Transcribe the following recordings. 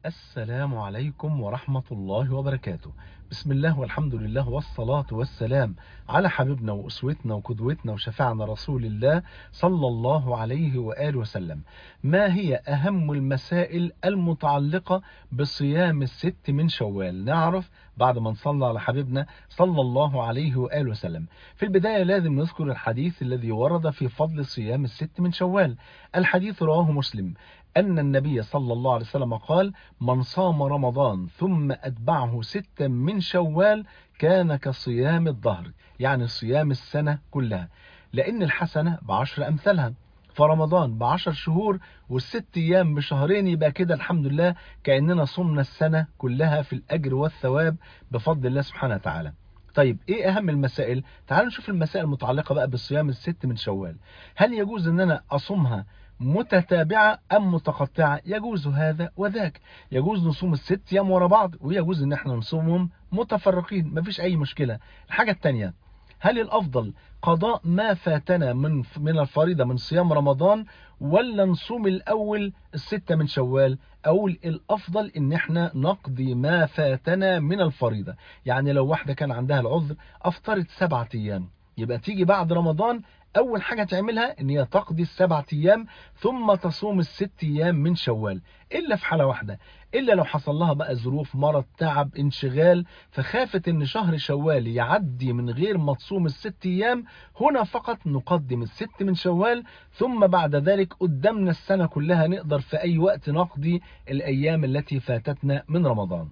السلام عليكم ورحمة الله وبركاته بسم الله والحمد لله والصلاة والسلام على حبيبنا وأسوتنا وقدوتنا وشفعنا رسول الله صلى الله عليه وآله وسلم ما هي أهم المسائل المتعلقة بصيام الست من شوال نعرف بعد ما نصلى على حبيبنا صلى الله عليه وآله وسلم في البداية لازم نذكر الحديث الذي ورد في فضل صيام الست من شوال الحديث رواه مسلم أن النبي صلى الله عليه وسلم قال من صام رمضان ثم أتبعه ستا من شوال كان كصيام الظهر يعني صيام السنة كلها لأن الحسنة بعشر أمثالها فرمضان بعشر شهور والست أيام بشهرين يبقى كده الحمد لله كأننا صمنا السنة كلها في الأجر والثواب بفضل الله سبحانه وتعالى طيب ايه اهم المسائل تعالوا نشوف المسائل المتعلقة بقى بالصيام الست من شوال هل يجوز ان انا اصومها متتابعة أم متقطعة يجوز هذا وذاك يجوز نصوم الست أيام ورا بعض ويجوز ان احنا نصومهم متفرقين مفيش أي مشكلة الحاجة التانية هل الأفضل قضاء ما فاتنا من من الفريضة من صيام رمضان ولا نصوم الأول الستة من شوال أقول الأفضل إن احنا نقضي ما فاتنا من الفريضة يعني لو واحدة كان عندها العذر أفطرت سبعة أيام يبقى تيجي بعد رمضان أول حاجة تعملها إن هي تقضي السبعة أيام ثم تصوم الست أيام من شوال إلا في حالة واحدة إلا لو حصل لها بقى ظروف مرض تعب انشغال فخافت إن شهر شوال يعدي من غير ما تصوم الست أيام هنا فقط نقدم الست من شوال ثم بعد ذلك قدامنا السنة كلها نقدر في أي وقت نقضي الأيام التي فاتتنا من رمضان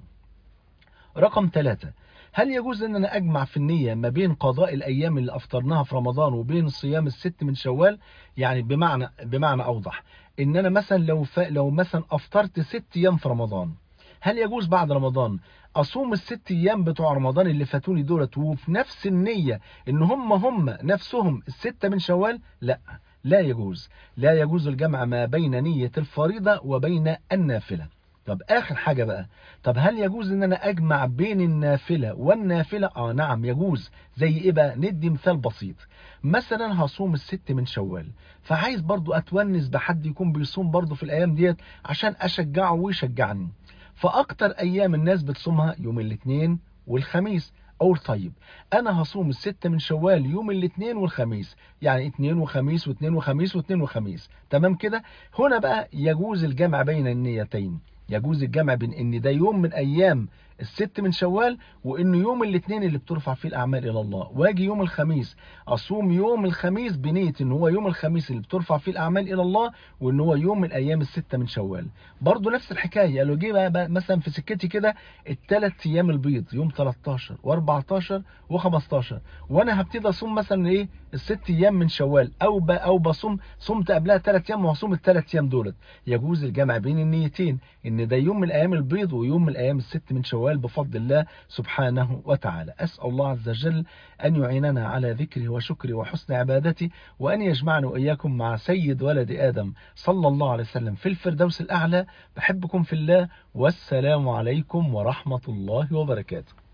رقم ثلاثة هل يجوز ان انا اجمع في النية ما بين قضاء الايام اللي افطرناها في رمضان وبين صيام الست من شوال يعني بمعنى بمعنى اوضح ان انا مثلا لو ف... لو مثلا افطرت ست ايام في رمضان هل يجوز بعد رمضان اصوم الست ايام بتوع رمضان اللي فاتوني دولت وفي نفس النية ان هم هم نفسهم الستة من شوال لا لا يجوز لا يجوز الجمع ما بين نية الفريضة وبين النافلة طب آخر حاجة بقى طب هل يجوز ان انا اجمع بين النافلة والنافلة اه نعم يجوز زي ايه بقى ندي مثال بسيط مثلا هصوم الست من شوال فعايز برضو اتونس بحد يكون بيصوم برضو في الايام ديت عشان اشجعه ويشجعني فاكتر ايام الناس بتصومها يوم الاثنين والخميس اقول طيب انا هصوم الستة من شوال يوم الاثنين والخميس يعني اثنين وخميس واثنين وخميس واثنين وخميس تمام كده هنا بقى يجوز الجمع بين النيتين يجوز الجمع بين ان ده يوم من ايام الست من شوال وانه يوم الاثنين اللي بترفع فيه الاعمال الى الله واجي يوم الخميس اصوم يوم الخميس بنيه ان هو يوم الخميس اللي بترفع فيه الاعمال الى الله وان هو يوم من الايام السته من شوال برضه نفس الحكايه لو جه بقى, بقى مثلا في سكتي كده الثلاث ايام البيض يوم 13 و14 و15 وانا هبتدي اصوم مثلا ايه الست ايام من شوال او ب او بصوم صمت قبلها ثلاث ايام وهصوم الثلاث ايام دولت يجوز الجمع بين النيتين ان ده يوم من الايام البيض ويوم من الايام الست من شوال بفضل الله سبحانه وتعالى أسأل الله عز وجل أن يعيننا على ذكره وشكره وحسن عبادته وأن يجمعنا وإياكم مع سيد ولد آدم صلى الله عليه وسلم في الفردوس الأعلى بحبكم في الله والسلام عليكم ورحمة الله وبركاته